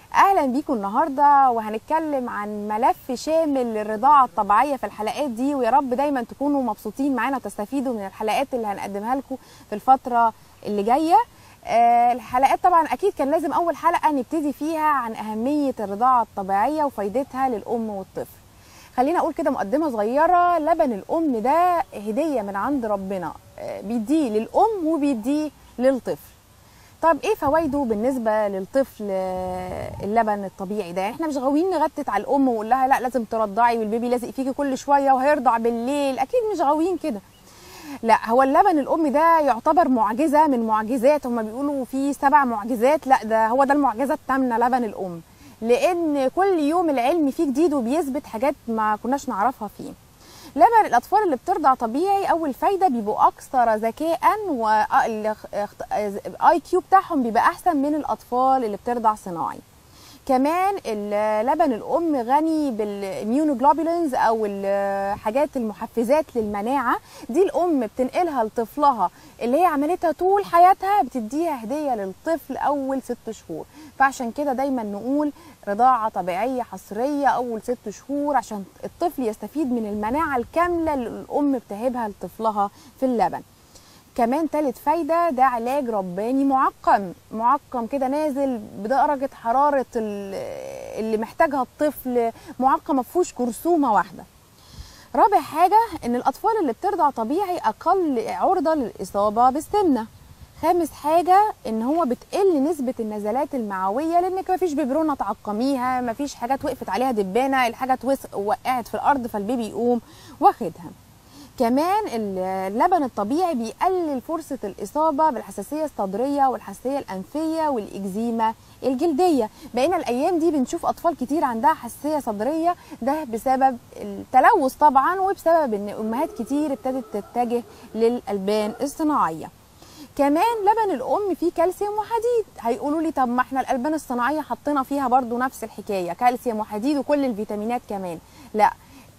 اهلا بيكم النهارده وهنتكلم عن ملف شامل للرضاعه الطبيعيه في الحلقات دي ويا رب دايما تكونوا مبسوطين معانا وتستفيدوا من الحلقات اللي هنقدمها لكم في الفتره اللي جايه آه، الحلقات طبعا اكيد كان لازم اول حلقه نبتدي فيها عن اهميه الرضاعه الطبيعيه وفايدتها للام والطفل خلينا اقول كده مقدمه صغيره لبن الام ده هديه من عند ربنا آه، بيديه للام وبيديه للطفل طب ايه فوائده بالنسبه للطفل آه، اللبن الطبيعي ده يعني احنا مش غاويين نغتت على الام ونقول لها لا لازم ترضعي والبيبي لازق فيكي كل شويه وهيرضع بالليل اكيد مش غاويين كده لا هو اللبن الام ده يعتبر معجزه من معجزات هم بيقولوا في سبع معجزات لا ده هو ده المعجزه الثامنه لبن الام لان كل يوم العلم فيه جديد وبيثبت حاجات ما كناش نعرفها فيه لبن الاطفال اللي بترضع طبيعي اول فايده بيبقوا اكثر ذكاء واي كيو بتاعهم بيبقى احسن من الاطفال اللي بترضع صناعي كمان لبن الام غني بالاميونوجلوبولينز او الحاجات المحفزات للمناعه دي الام بتنقلها لطفلها اللي هي عملتها طول حياتها بتديها هديه للطفل اول ست شهور فعشان كده دايما نقول رضاعه طبيعيه حصريه اول ست شهور عشان الطفل يستفيد من المناعه الكامله اللي الام بتهبها لطفلها في اللبن كمان تالت فايدة ده علاج رباني معقم معقم كده نازل بدرجة حرارة اللي محتاجها الطفل معقم مفهوش كرسومة واحدة رابع حاجة ان الاطفال اللي بترضع طبيعي اقل عرضة للاصابة بالسمنة خامس حاجة ان هو بتقل نسبة النزلات المعوية لانك مفيش ببرونة تعقميها مفيش حاجات وقفت عليها دبانة الحاجة وقعت في الارض فالبيبي يقوم واخدها كمان اللبن الطبيعي بيقلل فرصة الإصابة بالحساسية الصدرية والحساسية الأنفية والإكزيما الجلدية بقينا الأيام دي بنشوف أطفال كتير عندها حساسية صدرية ده بسبب التلوث طبعا وبسبب أن أمهات كتير ابتدت تتجه للألبان الصناعية كمان لبن الام فيه كالسيوم وحديد هيقولوا لي طب ما احنا الالبان الصناعيه حطينا فيها برضو نفس الحكايه كالسيوم وحديد وكل الفيتامينات كمان لا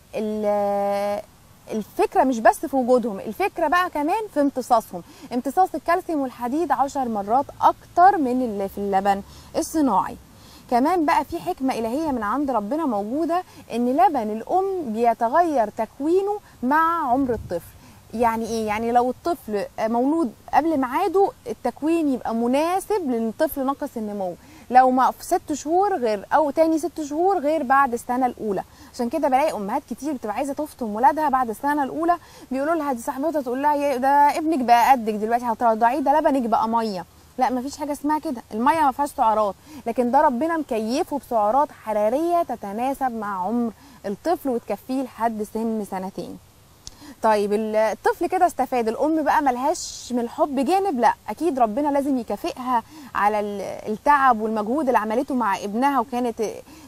الفكره مش بس في وجودهم الفكره بقى كمان في امتصاصهم امتصاص الكالسيوم والحديد عشر مرات اكتر من اللي في اللبن الصناعي كمان بقى في حكمة إلهية من عند ربنا موجودة إن لبن الأم بيتغير تكوينه مع عمر الطفل يعني ايه يعني لو الطفل مولود قبل ميعاده التكوين يبقى مناسب للطفل ناقص النمو لو ما في ست شهور غير او تاني ست شهور غير بعد السنه الاولى عشان كده بلاقي امهات كتير بتبقى عايزه تفطم ولادها بعد السنه الاولى بيقولوا لها دي صاحبتها تقول لها ده ابنك بقى قدك دلوقتي هترضعيه ده لبنك بقى ميه لا مفيش حاجه اسمها كده الميه ما فيهاش سعرات لكن ده ربنا مكيفه بسعرات حراريه تتناسب مع عمر الطفل وتكفيه لحد سن سنتين طيب الطفل كده استفاد الام بقى ملهاش من الحب جانب لا اكيد ربنا لازم يكافئها على التعب والمجهود اللي عملته مع ابنها وكانت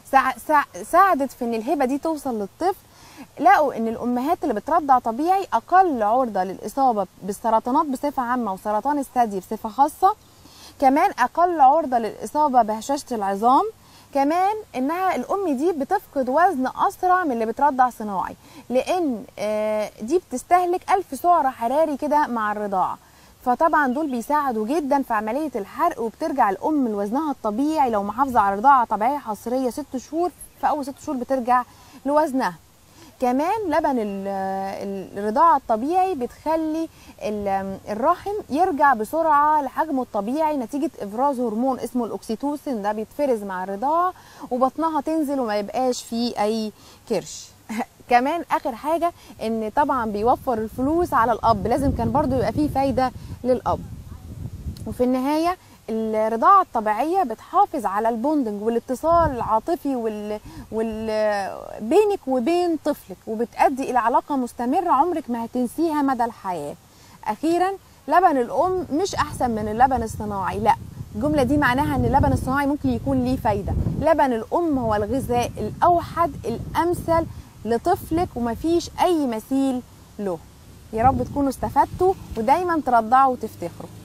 ساعدت في ان الهبه دي توصل للطفل لقوا ان الامهات اللي بترضع طبيعي اقل عرضه للاصابه بالسرطانات بصفه عامه وسرطان الثدي بصفه خاصه كمان اقل عرضه للاصابه بهشاشه العظام كمان انها الام دي بتفقد وزن اسرع من اللي بترضع صناعي لان دي بتستهلك ألف سعر حراري كده مع الرضاعه فطبعا دول بيساعدوا جدا في عمليه الحرق وبترجع الام لوزنها الطبيعي لو محافظه على رضاعه طبيعيه حصريه ست شهور في اول ست شهور بترجع لوزنها كمان لبن الرضاعة الطبيعي بتخلي الرحم يرجع بسرعة لحجمه الطبيعي نتيجة إفراز هرمون اسمه الأكسيتوسين ده بيتفرز مع الرضاعة وبطنها تنزل وما يبقاش فيه أي كرش كمان اخر حاجه ان طبعا بيوفر الفلوس على الاب لازم كان برضو يبقى فيه فايده للاب وفي النهايه الرضاعة الطبيعية بتحافظ على البوندنج والاتصال العاطفي وال... وال... بينك وبين طفلك وبتأدي إلى علاقة مستمرة عمرك ما هتنسيها مدى الحياة أخيرا لبن الأم مش أحسن من اللبن الصناعي لا الجملة دي معناها أن اللبن الصناعي ممكن يكون ليه فايدة لبن الأم هو الغذاء الأوحد الأمثل لطفلك ومفيش أي مثيل له يا رب تكونوا استفدتوا ودايما ترضعوا وتفتخروا